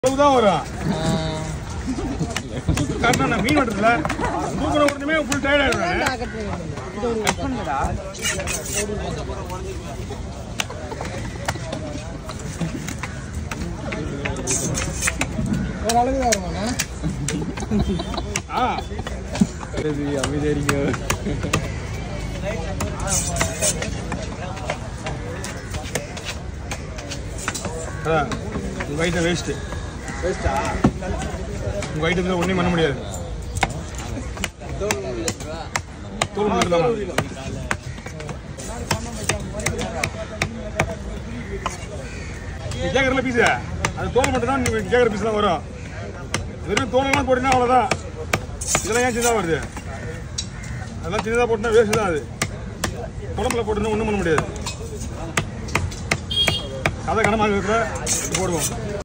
தான் வரும் கரெக்டா நான் மீன் வெட்டுறதுல தூக்குற உடனே ஃபுல் டயர்ட் ஆயிடுவேன் ஓரளவுக்கு தான் வருமாண்ணா ஆ சரி அமைதியா இருங்க அதான் உங்க ஐட்டம் வேஸ்ட்டு வேஸ்டா உங்க ஐட்டத்தில் ஒன்றும் பண்ண முடியாது தோல் மட்டும் தான் நீ கேட்குறல பீஸு அது தோல் மட்டும் தான் நீ கேட்குற பீஸ் தான் வரும் வெறும் தோலெல்லாம் போட்டினா அவ்வளோதான் இதெல்லாம் ஏன் சின்னதாக வருது அதெல்லாம் சின்னதாக போட்டுனா வேஸ்ட் தான் அது குழம்புல போட்டுனா ஒன்றும் பண்ண முடியாது கதை கனமாக இருக்கிற போடுவோம்